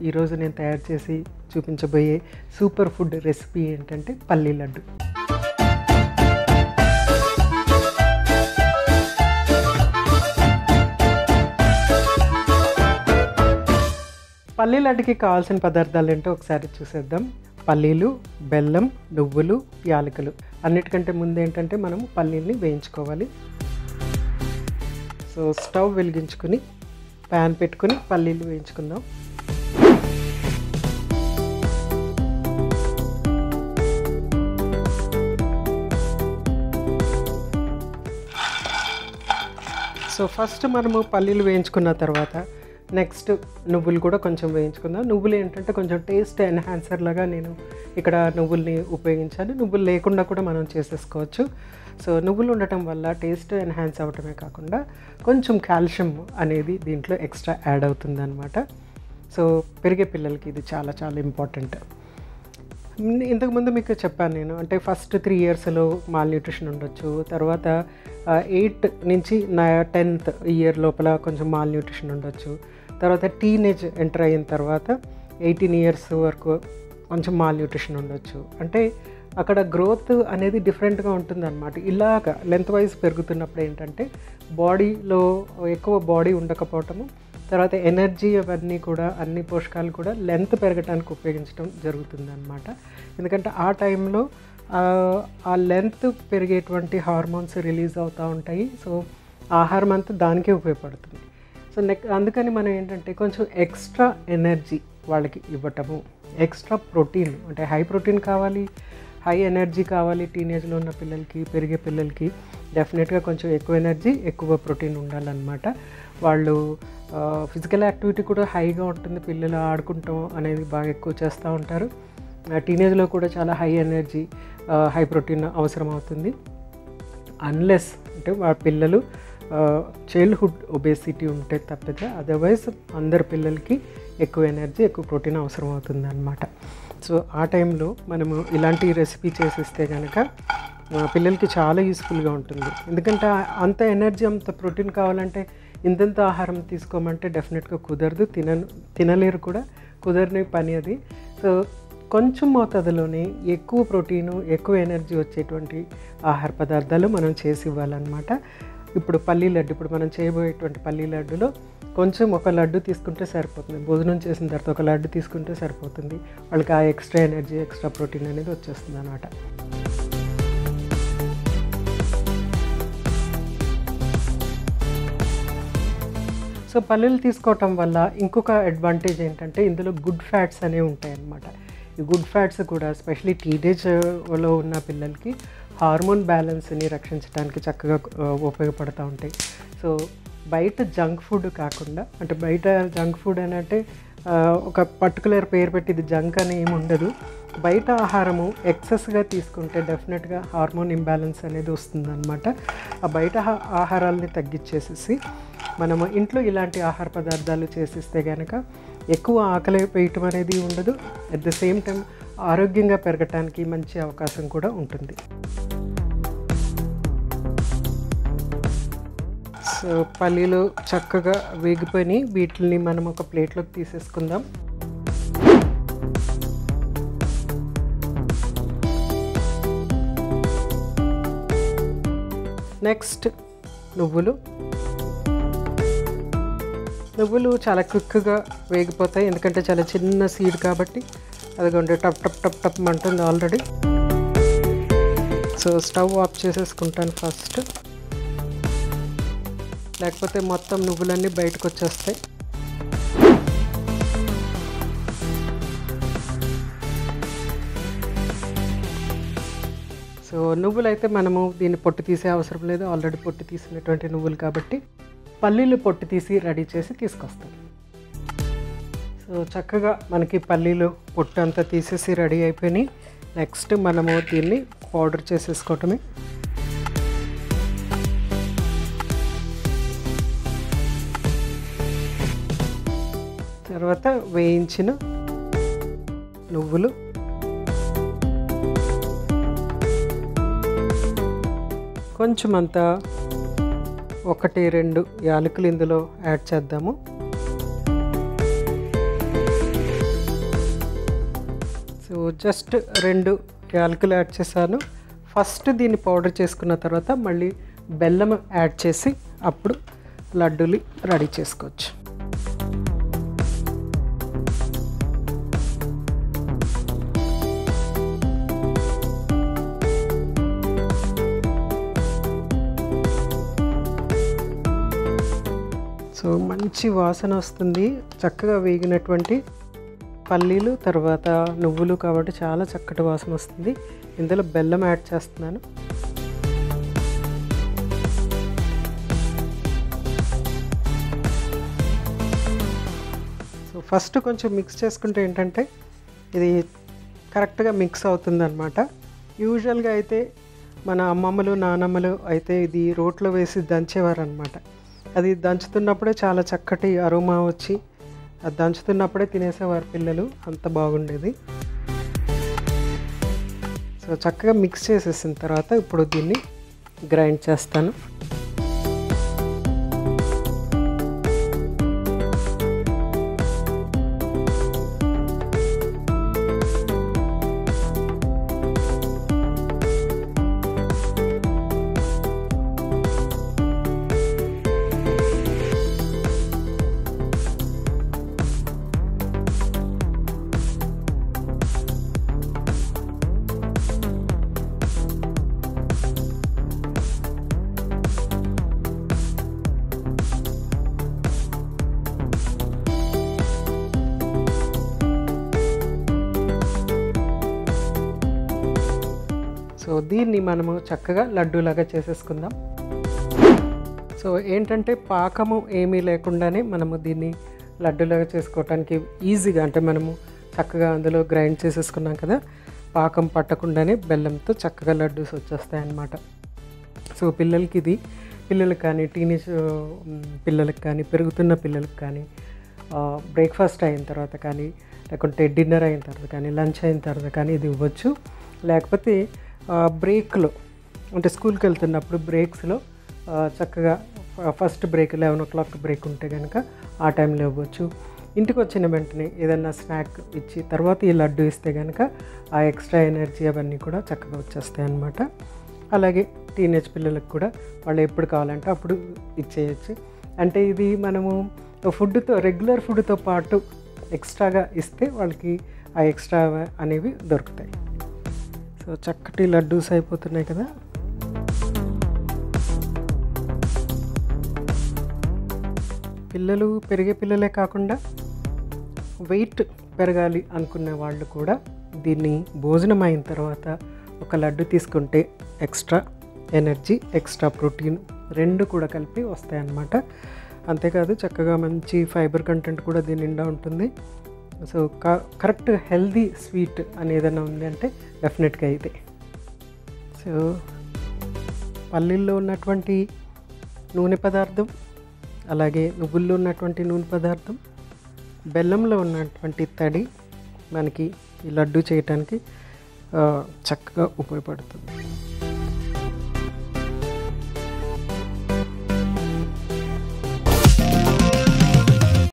ఈరోజు నేను తయారు చేసి చూపించబోయే సూపర్ ఫుడ్ రెసిపీ ఏంటంటే పల్లీ లడ్డు పల్లీ లడ్డుకి కావాల్సిన పదార్థాలు ఏంటో ఒకసారి చూసేద్దాం పల్లీలు బెల్లం నువ్వులు యాలకులు అన్నిటికంటే ముందు ఏంటంటే మనం పల్లీల్ని వేయించుకోవాలి సో స్టవ్ వెలిగించుకుని ప్యాన్ పెట్టుకుని పల్లీలు వేయించుకుందాం సో ఫస్ట్ మనము పల్లీలు వేయించుకున్న తర్వాత నెక్స్ట్ నువ్వులు కూడా కొంచెం వేయించుకుందాం నువ్వులు ఏంటంటే కొంచెం టేస్ట్ ఎన్హాన్సర్ లాగా నేను ఇక్కడ నువ్వుల్ని ఉపయోగించాను నువ్వులు లేకుండా కూడా మనం చేసేసుకోవచ్చు సో నువ్వులు ఉండటం వల్ల టేస్ట్ ఎన్హాన్స్ అవ్వటమే కాకుండా కొంచెం కాల్షియం అనేది దీంట్లో ఎక్స్ట్రా యాడ్ అవుతుంది సో పెరిగే పిల్లలకి ఇది చాలా చాలా ఇంపార్టెంట్ ఇంతకుముందు మీకు చెప్పాను నేను అంటే ఫస్ట్ త్రీ ఇయర్స్లో మాల్ న్యూట్రిషన్ ఉండొచ్చు తర్వాత ఎయిట్ నుంచి నా టెన్త్ ఇయర్ లోపల కొంచెం మాల్ న్యూట్రిషన్ ఉండొచ్చు తర్వాత టీనేజ్ ఎంటర్ అయిన తర్వాత ఎయిటీన్ ఇయర్స్ వరకు కొంచెం మాల్ న్యూట్రిషన్ ఉండొచ్చు అంటే అక్కడ గ్రోత్ అనేది డిఫరెంట్గా ఉంటుంది అనమాట ఇలాగ లెంత్ వైజ్ పెరుగుతున్నప్పుడు ఏంటంటే బాడీలో ఎక్కువ బాడీ ఉండకపోవటము తర్వాత ఎనర్జీ అవన్నీ కూడా అన్ని పోషకాలు కూడా లెంత్ పెరగడానికి ఉపయోగించడం జరుగుతుంది అనమాట ఎందుకంటే ఆ టైంలో ఆ లెంత్ పెరిగేటువంటి హార్మోన్స్ రిలీజ్ అవుతూ ఉంటాయి సో ఆహారం అంతా దానికే ఉపయోగపడుతుంది సో నెక్ అందుకని మనం ఏంటంటే కొంచెం ఎక్స్ట్రా ఎనర్జీ వాళ్ళకి ఇవ్వటము ఎక్స్ట్రా ప్రోటీన్ అంటే హై ప్రోటీన్ కావాలి హై ఎనర్జీ కావాలి టీనేజ్లో ఉన్న పిల్లలకి పెరిగే పిల్లలకి డెఫినెట్గా కొంచెం ఎక్కువ ఎనర్జీ ఎక్కువ ప్రోటీన్ ఉండాలన్నమాట వాళ్ళు ఫిజికల్ యాక్టివిటీ కూడా హైగా ఉంటుంది పిల్లలు ఆడుకుంటాం అనేది బాగా ఎక్కువ చేస్తూ ఉంటారు టీనేజ్లో కూడా చాలా హై ఎనర్జీ హై ప్రోటీన్ అవసరం అవుతుంది అన్లెస్ అంటే వాళ్ళ పిల్లలు చైల్డ్హుడ్ ఒబేసిటీ ఉంటే తప్పితే అదర్వైజ్ అందరు పిల్లలకి ఎక్కువ ఎనర్జీ ఎక్కువ ప్రోటీన్ అవసరం అవుతుంది అనమాట సో ఆ టైంలో మనము ఇలాంటి రెసిపీ చేసిస్తే కనుక పిల్లలకి చాలా యూస్ఫుల్గా ఉంటుంది ఎందుకంటే అంత ఎనర్జీ అంత ప్రోటీన్ కావాలంటే ఇంతంత ఆహారం తీసుకోమంటే డెఫినెట్గా కుదరదు తిన తినలేరు కూడా కుదరని పని అది సో కొంచెం మోతాదులోనే ఎక్కువ ప్రోటీను ఎక్కువ ఎనర్జీ వచ్చేటువంటి ఆహార పదార్థాలు మనం చేసి ఇవ్వాలన్నమాట ఇప్పుడు పల్లీ లడ్డు ఇప్పుడు మనం చేయబోయేటువంటి పల్లీ లడ్డులో కొంచెం ఒక లడ్డు తీసుకుంటే సరిపోతుంది భోజనం చేసిన తర్వాత ఒక లడ్డు తీసుకుంటే సరిపోతుంది వాళ్ళకి ఆ ఎక్స్ట్రా ఎనర్జీ ఎక్స్ట్రా ప్రోటీన్ అనేది వచ్చేస్తుంది అనమాట సో పల్లీలు తీసుకోవటం వల్ల ఇంకొక అడ్వాంటేజ్ ఏంటంటే ఇందులో గుడ్ ఫ్యాట్స్ అనేవి ఉంటాయి అన్నమాట ఈ గుడ్ ఫ్యాట్స్ కూడా స్పెషలీ టీనేజ్లో ఉన్న పిల్లలకి హార్మోన్ బ్యాలెన్స్ని రక్షించడానికి చక్కగా ఉపయోగపడుతూ ఉంటాయి సో బయట జంక్ ఫుడ్ కాకుండా అంటే బయట జంక్ ఫుడ్ అని అంటే ఒక పర్టికులర్ పేరు పెట్టి ఇది జంక్ అని ఏమి ఉండదు బయట ఆహారము ఎక్సెస్గా తీసుకుంటే డెఫినెట్గా హార్మోన్ ఇంబ్యాలెన్స్ అనేది వస్తుందన్నమాట ఆ బయట ఆహారాలని తగ్గించేసేసి మనము ఇంట్లో ఇలాంటి ఆహార పదార్థాలు చేసిస్తే కనుక ఎక్కువ ఆకలి వేయటం అనేది ఉండదు అట్ ద సేమ్ టైం ఆరోగ్యంగా పెరగటానికి మంచి అవకాశం కూడా ఉంటుంది సో పల్లీలు చక్కగా వేగిపోయి వీటిని మనం ఒక ప్లేట్లోకి తీసేసుకుందాం నెక్స్ట్ నువ్వులు నువ్వులు చాలా క్విక్గా వేగిపోతాయి ఎందుకంటే చాలా చిన్న సీడ్ కాబట్టి అదిగోండి టప్ టప్ టప్ టప్ అంటుంది ఆల్రెడీ సో స్టవ్ ఆఫ్ చేసేసుకుంటాను ఫస్ట్ లేకపోతే మొత్తం నువ్వులన్నీ బయటకు వచ్చేస్తాయి సో నువ్వులు అయితే మనము దీన్ని పొట్టు తీసే అవసరం లేదు ఆల్రెడీ పొట్టు తీసినటువంటి నువ్వులు కాబట్టి పల్లీలు పొట్టు తీసి రెడీ చేసి తీసుకొస్తాం సో చక్కగా మనకి పల్లీలు పొట్టు అంతా తీసేసి రెడీ అయిపోయినాయి నెక్స్ట్ మనము దీన్ని పౌడర్ చేసేసుకోవటమే తర్వాత వేయించిన నువ్వులు కొంచెం అంతా ఒకటి రెండు యాలకులు ఇందులో యాడ్ చేద్దాము సో జస్ట్ రెండు యాలకులు యాడ్ చేశాను ఫస్ట్ దీన్ని పౌడర్ చేసుకున్న తర్వాత మళ్ళీ బెల్లం యాడ్ చేసి అప్పుడు లడ్డూలు రెడీ చేసుకోవచ్చు సో మంచి వాసన వస్తుంది చక్కగా వేగినటువంటి పల్లీలు తర్వాత నువ్వులు కాబట్టి చాలా చక్కటి వాసన వస్తుంది ఇందులో బెల్లం యాడ్ చేస్తున్నాను సో ఫస్ట్ కొంచెం మిక్స్ చేసుకుంటే ఏంటంటే ఇది కరెక్ట్గా మిక్స్ అవుతుంది అనమాట యూజువల్గా అయితే మన అమ్మమ్మలు నానమ్మలు అయితే ఇది రోట్లో వేసి దంచేవారు అనమాట అది దంచుతున్నప్పుడే చాలా చక్కటి అరోమా వచ్చి అది దంచుతున్నప్పుడే తినేసేవారు పిల్లలు అంత బాగుండేది సో చక్కగా మిక్స్ చేసేసిన తర్వాత ఇప్పుడు దీన్ని గ్రైండ్ చేస్తాను సో దీన్ని మనము చక్కగా లడ్డూలాగా చేసేసుకుందాం సో ఏంటంటే పాకము ఏమీ లేకుండానే మనము దీన్ని లడ్డూలాగా చేసుకోవటానికి ఈజీగా అంటే మనము చక్కగా అందులో గ్రైండ్ చేసేసుకున్నాం కదా పాకం పట్టకుండానే బెల్లంతో చక్కగా లడ్డూస్ వచ్చేస్తాయి అన్నమాట సో పిల్లలకి ఇది పిల్లలకి కానీ టీనేజ్ పిల్లలకి కానీ పెరుగుతున్న పిల్లలకి కానీ బ్రేక్ఫాస్ట్ అయిన తర్వాత కానీ లేకుంటే డిన్నర్ అయిన తర్వాత కానీ లంచ్ అయిన తర్వాత కానీ ఇది ఇవ్వచ్చు లేకపోతే బ్రేక్లో అంటే స్కూల్కి వెళ్తున్నప్పుడు బ్రేక్స్లో చక్కగా first break eleven o'clock break ఉంటే కనుక ఆ టైంలో ఇవ్వచ్చు ఇంటికి వచ్చిన వెంటనే ఏదన్నా స్నాక్ ఇచ్చి తర్వాత ఈ లడ్డు ఇస్తే కనుక ఆ ఎక్స్ట్రా ఎనర్జీ అవన్నీ కూడా చక్కగా వచ్చేస్తాయి అన్నమాట అలాగే టీనేజ్ పిల్లలకు కూడా వాళ్ళు ఎప్పుడు కావాలంటే అప్పుడు ఇచ్చేయచ్చు అంటే ఇది మనము ఫుడ్తో రెగ్యులర్ ఫుడ్తో పాటు ఎక్స్ట్రాగా ఇస్తే వాళ్ళకి ఆ ఎక్స్ట్రా అనేవి దొరుకుతాయి సో చక్కటి లడ్డూస్ అయిపోతున్నాయి కదా పిల్లలు పెరిగే పిల్లలే కాకుండా వెయిట్ పెరగాలి అనుకునే వాళ్ళు కూడా దీన్ని భోజనం అయిన తర్వాత ఒక లడ్డు తీసుకుంటే ఎక్స్ట్రా ఎనర్జీ ఎక్స్ట్రా ప్రోటీన్ రెండు కూడా కలిపి వస్తాయన్నమాట అంతేకాదు చక్కగా మంచి ఫైబర్ కంటెంట్ కూడా దీని నిండా ఉంటుంది సో కరెక్ట్ హెల్దీ స్వీట్ అని ఏదైనా ఉంది అంటే డెఫినెట్గా ఇదే సో పల్లీల్లో ఉన్నటువంటి నూనె పదార్థం అలాగే నువ్వుల్లో ఉన్నటువంటి నూనె పదార్థం బెల్లంలో ఉన్నటువంటి తడి మనకి ఈ లడ్డు చేయటానికి చక్కగా ఉపయోగపడుతుంది